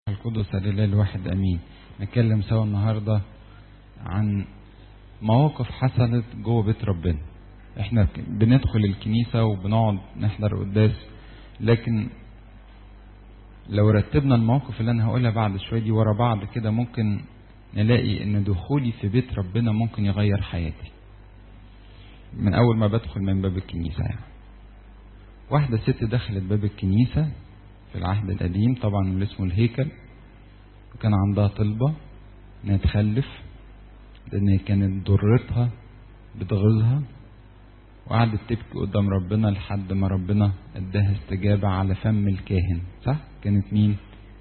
القدس لله الواحد امين نتكلم سوا النهارده عن مواقف حصلت جوه بيت ربنا احنا بندخل الكنيسة وبنقعد نحضر قداس لكن لو رتبنا المواقف اللي انا هقولها بعد شوية دي ورا بعض كده ممكن نلاقي ان دخولي في بيت ربنا ممكن يغير حياتي من اول ما بدخل من باب الكنيسة يعني واحدة ست دخلت باب الكنيسة في العهد القديم طبعا اللي اسمه الهيكل وكان عندها طلبة انها تخلف لان كانت ضرتها بتغيظها وقعدت تبكي قدام ربنا لحد ما ربنا اداها استجابة على فم الكاهن صح كانت مين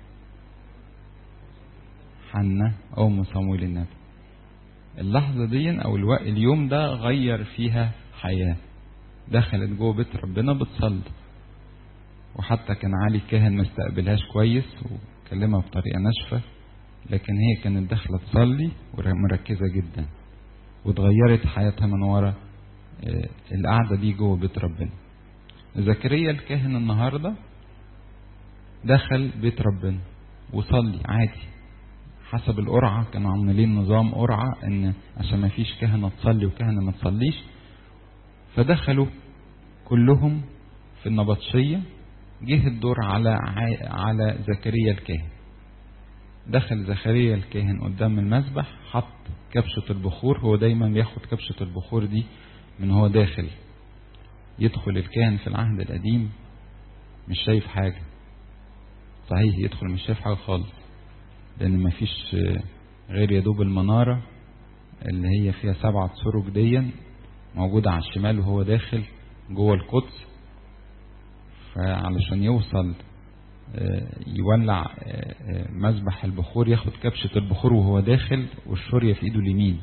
حنة أم صمويل النبي اللحظة دي أو الوقت اليوم ده غير فيها حياة دخلت جوه بيت ربنا بتصلي وحتى كان علي الكاهن ما استقبلهاش كويس وكلمها بطريقة ناشفة لكن هي كانت داخلة تصلي ومركزة جدا واتغيرت حياتها من ورا القعدة دي جوه بيت ربنا زكريا الكاهن النهاردة دخل بيت ربنا وصلي عادي حسب القرعة كانوا عاملين نظام قرعة ان عشان ما فيش كهنة تصلي وكهنة ما تصليش فدخلوا كلهم في النبطشية جه الدور على على زكريا الكاهن دخل زكريا الكاهن قدام المذبح حط كبشة البخور هو دايما بياخد كبشة البخور دي من هو داخل يدخل الكاهن في العهد القديم مش شايف حاجة صحيح يدخل مش شايف حاجة خالص لأن مفيش غير يدوب المنارة اللي هي فيها سبعة سرج ديا موجودة على الشمال وهو داخل جوه القدس فعلشان يوصل يولع مذبح البخور ياخد كبشة البخور وهو داخل والشورية في ايده اليمين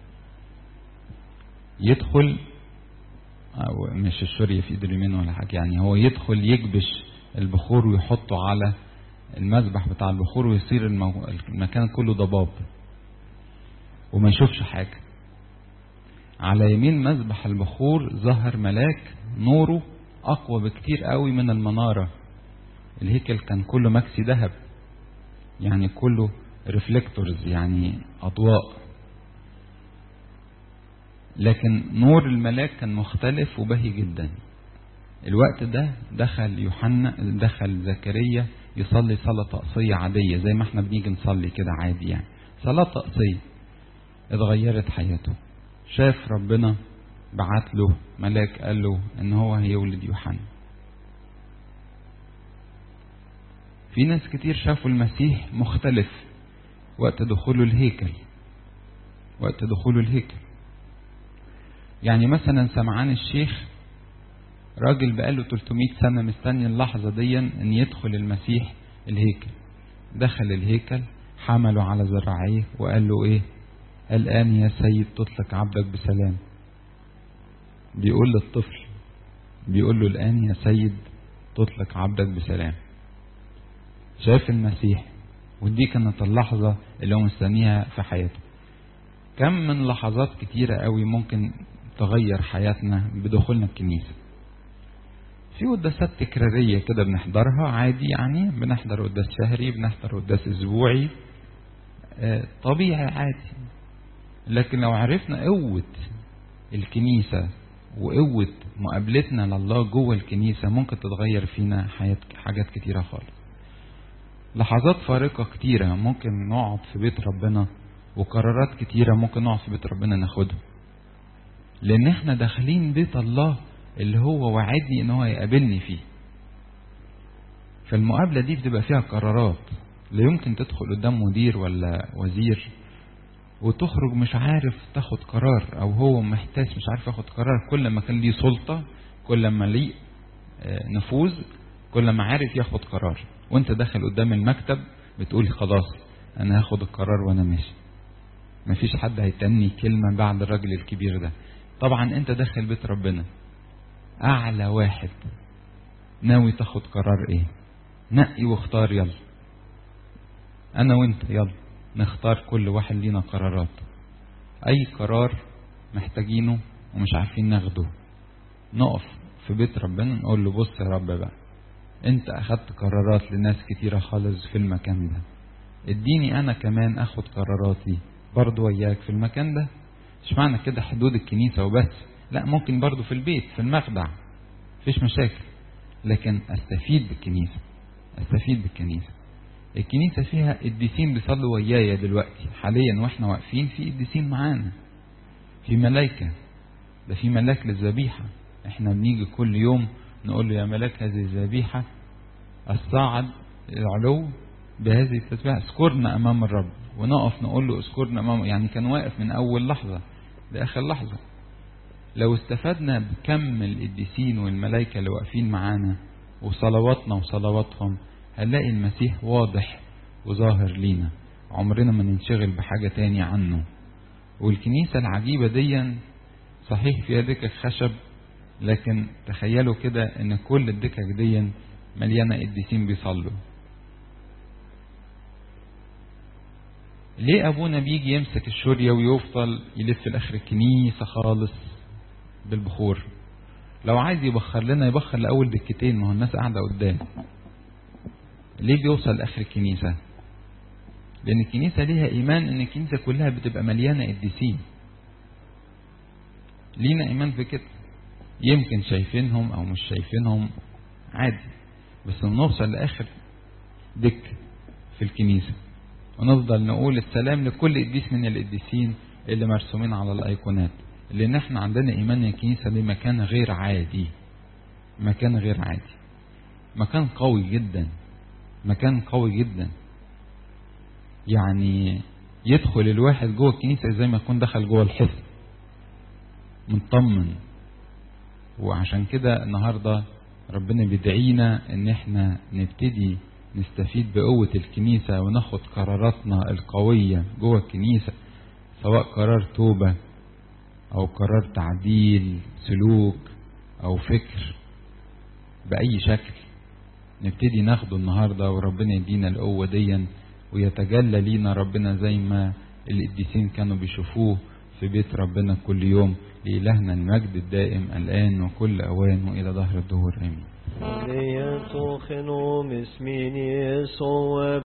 يدخل أو مش الشورية في ايده اليمين ولا حاجة يعني هو يدخل يكبش البخور ويحطه على المذبح بتاع البخور ويصير المو... المكان كله ضباب وما يشوفش حاجة على يمين مذبح البخور ظهر ملاك نوره أقوى بكتير قوي من المنارة الهيكل كان كله مكسي ذهب يعني كله ريفلكتورز يعني أضواء لكن نور الملاك كان مختلف وبهي جدا الوقت ده دخل يوحنا دخل زكريا يصلي صلاة طقسية عادية زي ما احنا بنيجي نصلي كده عادي يعني صلاة طقسية اتغيرت حياته شاف ربنا بعت له ملاك قال له ان هو هيولد يوحنا في ناس كتير شافوا المسيح مختلف وقت دخوله الهيكل وقت دخوله الهيكل يعني مثلا سمعان الشيخ راجل بقاله 300 سنة مستني اللحظة دي ان يدخل المسيح الهيكل دخل الهيكل حمله على ذراعيه وقال له ايه الآن يا سيد تطلق عبدك بسلام بيقول للطفل بيقول له الآن يا سيد تطلق عبدك بسلام شاف المسيح ودي كانت اللحظة اللي هو مستنيها في حياته كم من لحظات كتيرة قوي ممكن تغير حياتنا بدخولنا الكنيسة في قداسات تكرارية كده بنحضرها عادي يعني بنحضر قداس شهري بنحضر قداس اسبوعي طبيعي عادي لكن لو عرفنا قوة الكنيسة وقوة مقابلتنا لله جوه الكنيسة ممكن تتغير فينا حياة حاجات كتيرة خالص لحظات فارقة كتيرة ممكن نقعد في بيت ربنا وقرارات كتيرة ممكن نقعد في بيت ربنا ناخدها لأن احنا داخلين بيت الله اللي هو وعدني ان هو يقابلني فيه فالمقابلة دي بتبقى فيها قرارات لا يمكن تدخل قدام مدير ولا وزير وتخرج مش عارف تاخد قرار او هو محتاج مش عارف ياخد قرار كل ما كان ليه سلطة كل ما ليه نفوذ كل ما عارف ياخد قرار وانت داخل قدام المكتب بتقول خلاص انا هاخد القرار وانا ماشي مفيش حد هيتني كلمة بعد الراجل الكبير ده طبعا انت داخل بيت ربنا اعلى واحد ناوي تاخد قرار ايه نقي واختار يلا انا وانت يلا نختار كل واحد لينا قرارات اي قرار محتاجينه ومش عارفين ناخده نقف في بيت ربنا نقول له بص يا رب بقى انت اخدت قرارات لناس كتيرة خالص في المكان ده اديني انا كمان اخد قراراتي برضو وياك في المكان ده مش معنى كده حدود الكنيسة وبس لا ممكن برضو في البيت في المخدع مفيش مشاكل لكن استفيد بالكنيسة استفيد بالكنيسة الكنيسة فيها قديسين بيصلوا ويايا دلوقتي حاليا واحنا واقفين في قديسين معانا في ملائكة ده في ملاك للذبيحة احنا بنيجي كل يوم نقول له يا ملاك هذه الذبيحة الصاعد العلو بهذه التسبيحة اذكرنا امام الرب ونقف نقول له اذكرنا امام يعني كان واقف من اول لحظة لاخر لحظة لو استفدنا بكم القديسين والملائكة اللي واقفين معانا وصلواتنا وصلواتهم هنلاقي المسيح واضح وظاهر لينا عمرنا ما ننشغل بحاجة تاني عنه والكنيسة العجيبة دي صحيح فيها دكك خشب لكن تخيلوا كده ان كل الدكك دي مليانة قديسين بيصلوا ليه ابونا بيجي يمسك الشورية ويفضل يلف لاخر الكنيسة خالص بالبخور لو عايز يبخر لنا يبخر لاول دكتين ما هو الناس قاعدة قدام ليه بيوصل لاخر الكنيسة لان الكنيسة ليها ايمان ان الكنيسة كلها بتبقى مليانة قديسين لينا ايمان في كده يمكن شايفينهم او مش شايفينهم عادي بس نوصل لاخر دك في الكنيسة ونفضل نقول السلام لكل قديس من القديسين اللي مرسومين على الايقونات لان احنا عندنا ايمان ان الكنيسة دي مكان غير عادي مكان غير عادي مكان قوي جدا مكان قوي جدا يعني يدخل الواحد جوه الكنيسة زي ما يكون دخل جوه الحصن مطمن وعشان كده النهاردة ربنا بيدعينا ان احنا نبتدي نستفيد بقوة الكنيسة وناخد قراراتنا القوية جوه الكنيسة سواء قرار توبة او قرار تعديل سلوك او فكر بأي شكل نبتدي ناخده النهاردة وربنا يدينا القوة ديا ويتجلى لينا ربنا زي ما القديسين كانوا بيشوفوه في بيت ربنا كل يوم لإلهنا المجد الدائم الآن وكل أوان وإلى ظهر الدهور آمين ليتوخنوا مسمين يسوع